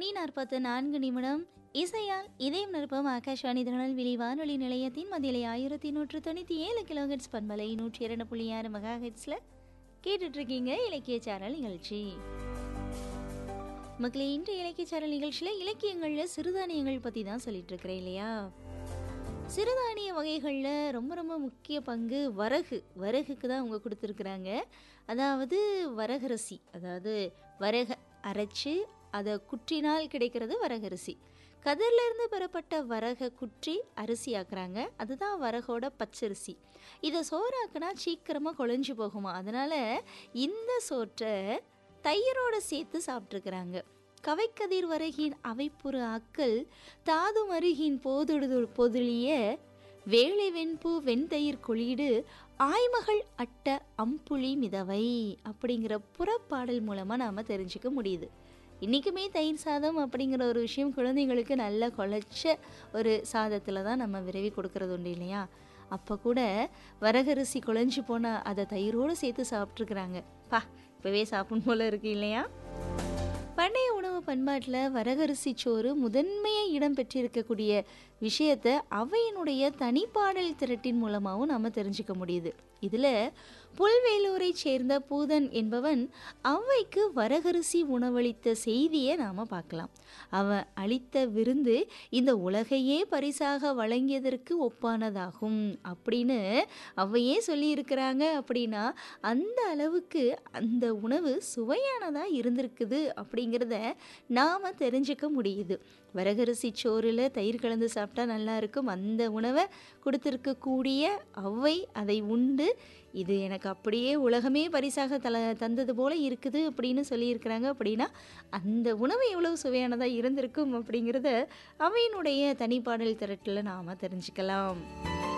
மணி நாற்பத்து நான்கு நிமிடம் இசையால் இதயம் நிரப்பம் ஆகாஷ்வாணி திருநெல்வேலி வானொலி நிலையத்தின் மதியலை ஆயிரத்தி நூற்று தொண்ணூற்றி ஏழு கிலோஹெட்ஸ் பண்பலை நூற்றி இரண்டு புள்ளி ஆறு மெகா ஹெட்ஸில் கேட்டுட்ருக்கீங்க இலக்கிய சேனல் நிகழ்ச்சி மக்களே இன்று இலக்கிய சேனல் நிகழ்ச்சியில் இலக்கியங்களில் சிறுதானியங்கள் பற்றி தான் சொல்லிட்டு இருக்கிறேன் இல்லையா சிறுதானிய வகைகளில் ரொம்ப ரொம்ப முக்கிய பங்கு வரகு வரகுக்கு தான் அவங்க கொடுத்துருக்குறாங்க அதாவது வரகரிசி அதாவது வரக அரைச்சு அதை குற்றினால் கிடைக்கிறது வரகரிசி கதிரிலிருந்து பெறப்பட்ட வரகை குற்றி அரிசி ஆக்குறாங்க அதுதான் வரகோட பச்சரிசி இதை சோறாக்குனா சீக்கிரமாக குழஞ்சு போகுமா அதனால் இந்த சோற்றை தயிரோட சேர்த்து சாப்பிட்ருக்குறாங்க கவைக்கதிர் வரகின் அவைப்புற அக்கல் தாது மருகின் போதொடு பொதுளிய வேலை வெண்பூ வெண்தயிர் கொளிடு ஆய்மகள் அட்ட அம்புலி மிதவை அப்படிங்கிற புறப்பாடல் மூலமாக நாம் தெரிஞ்சுக்க முடியுது இன்றைக்குமே தயிர் சாதம் அப்படிங்கிற ஒரு விஷயம் குழந்தைங்களுக்கு நல்ல குழைச்ச ஒரு சாதத்தில் தான் நம்ம விரவி கொடுக்கறது உண்டு இல்லையா அப்போ கூட வரகரிசி குழஞ்சி போனால் அதை தயிரோடு சேர்த்து சாப்பிட்ருக்குறாங்க பா இப்போவே சாப்பிடும் போல இருக்கு இல்லையா பண்டைய உணவு பண்பாட்டில் வரகரிசி சோறு முதன்மையை இடம் பெற்றிருக்கக்கூடிய விஷயத்தை அவையினுடைய தனிப்பாடல் திரட்டின் மூலமாகவும் நாம் தெரிஞ்சுக்க முடியுது இதில் புல்வேலூரை சேர்ந்த பூதன் என்பவன் அவைக்கு வரகரிசி உணவளித்த செய்தியை நாம் பார்க்கலாம் அவன் அளித்த விருந்து இந்த உலகையே பரிசாக வழங்கியதற்கு ஒப்பானதாகும் அப்படின்னு அவையே சொல்லியிருக்கிறாங்க அப்படின்னா அந்த அளவுக்கு அந்த உணவு சுவையானதாக இருந்திருக்குது அப்படிங்கிறத நாம் தெரிஞ்சுக்க முடியுது வரகரிசி சோறில் தயிர் கலந்து சாப்பிட்டா நல்லா இருக்கும் அந்த உணவை கொடுத்துருக்கக்கூடிய அவை அதை உண்டு இது எனக்கு அப்படியே உலகமே பரிசாக தல தந்தது போல இருக்குது அப்படின்னு சொல்லியிருக்கிறாங்க அப்படின்னா அந்த உணவு எவ்வளவு சுவையானதாக இருந்திருக்கும் அப்படிங்கிறத அவையினுடைய தனிப்பாடல் திரட்டில் நாம் தெரிஞ்சுக்கலாம்